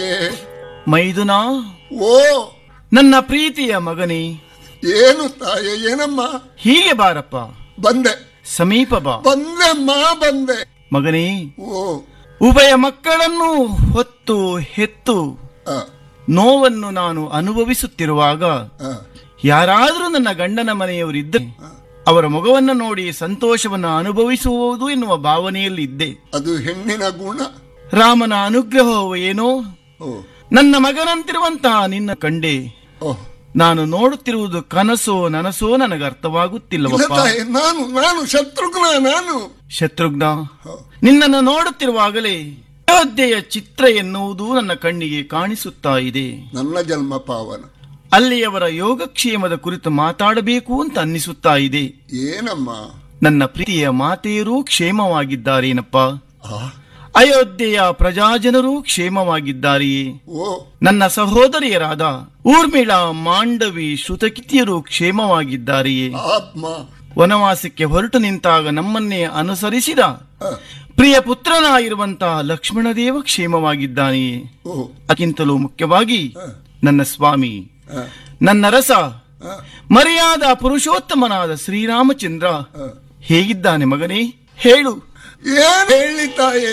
ಮೈದುನ ಓ ನನ್ನ ಪ್ರೀತಿಯ ಮಗನೇ ಏನು ತಾಯ ಏನಮ್ಮ ಹೀಗೆ ಬಾರಪ್ಪ ಬಂದೆ ಸಮೀಪ ಬಾ ಬಂದೆಮ್ಮ ಬಂದೆ ಮಗನೇ ಓ ಉಭಯ ಮಕ್ಕಳನ್ನು ಹೊತ್ತು ಹೆತ್ತು ಆ, ನೋವನ್ನು ನಾನು ಅನುಭವಿಸುತ್ತಿರುವಾಗ ಆ, ಯಾರಾದರೂ ನನ್ನ ಗಂಡನ ಮನೆಯವರಿದ್ದರೆ ಅವರ ಮೊಗವನ್ನು ನೋಡಿ ಸಂತೋಷವನ್ನು ಅನುಭವಿಸುವುದು ಎನ್ನುವ ಭಾವನೆಯಲ್ಲಿ ಇದ್ದೆ ಅದು ಹೆಣ್ಣಿನ ಗುಣ ರಾಮನ ಅನುಗ್ರಹವು ಏನೋ ಓ ನನ್ನ ಮಗನಂತಿರುವಂತಹ ನಿನ್ನ ಕಂಡೆ ಓ ನಾನು ನೋಡುತ್ತಿರುವುದು ಕನಸೋ ನನಸೋ ನನಗೆ ಇಲ್ಲ ಅರ್ಥವಾಗುತ್ತಿಲ್ಲವಪ್ಪ ತಾಯಿ ನಾನು ನಾನು ಶತ್ರುಘ್ನ ನಾನು ಶತ್ರುಘ್ನ ನಿನ್ನನ್ನು ನೋಡುತ್ತಿರುವಾಗಲೇ ಅಯೋಧ್ಯೆಯ ಚಿತ್ರ ಎನ್ನುವುದು ನನ್ನ ಕಣ್ಣಿಗೆ ಕಾಣಿಸುತ್ತಾ ಇದೆ ನನ್ನ ಜನ್ಮ ಪಾವನ ಅಲ್ಲಿಯವರ ಯೋಗಕ್ಷೇಮದ ಕುರಿತು ಮಾತಾಡಬೇಕು ಅಂತ ಅನ್ನಿಸುತ್ತಾ ಇದೆ ಏನಮ್ಮ ನನ್ನ ಪ್ರೀತಿಯ ಮಾತೆಯರೂ ಕ್ಷೇಮವಾಗಿದ್ದಾರೇನಪ್ಪ ಆ, ಅಯೋಧ್ಯೆಯ ಪ್ರಜಾಜನರು ಕ್ಷೇಮವಾಗಿದ್ದಾರೆಯೇ ಓ ನನ್ನ ಸಹೋದರಿಯರಾದ ಊರ್ಮಿಳಾ ಮಾಂಡವಿ ಶ್ರುತಕಿತಿಯರು ಕ್ಷೇಮವಾಗಿದ್ದಾರೆಯೇ ಆತ್ಮ ವನವಾಸಕ್ಕೆ ಹೊರಟು ನಿಂತಾಗ ನಮ್ಮನ್ನೇ ಅನುಸರಿಸಿದ ಆ, ಪ್ರಿಯ ಪುತ್ರನಾಗಿರುವಂತಹ ಲಕ್ಷ್ಮಣದೇವ ಕ್ಷೇಮವಾಗಿದ್ದಾನೆಯೇ ಓ ಅದಕ್ಕಿಂತಲೂ ಮುಖ್ಯವಾಗಿ ಆ, ನನ್ನ ಸ್ವಾಮಿ ಆ, ನನ್ನ ರಸ ಆ, ಮರ್ಯಾದ ಪುರುಷೋತ್ತಮನಾದ ಶ್ರೀರಾಮಚಂದ್ರ ಆ. ಹೇಗಿದ್ದಾನೆ ಮಗನೇ ಹೇಳು ಏನ್ ಹೇಳಿ ತಾಯಿ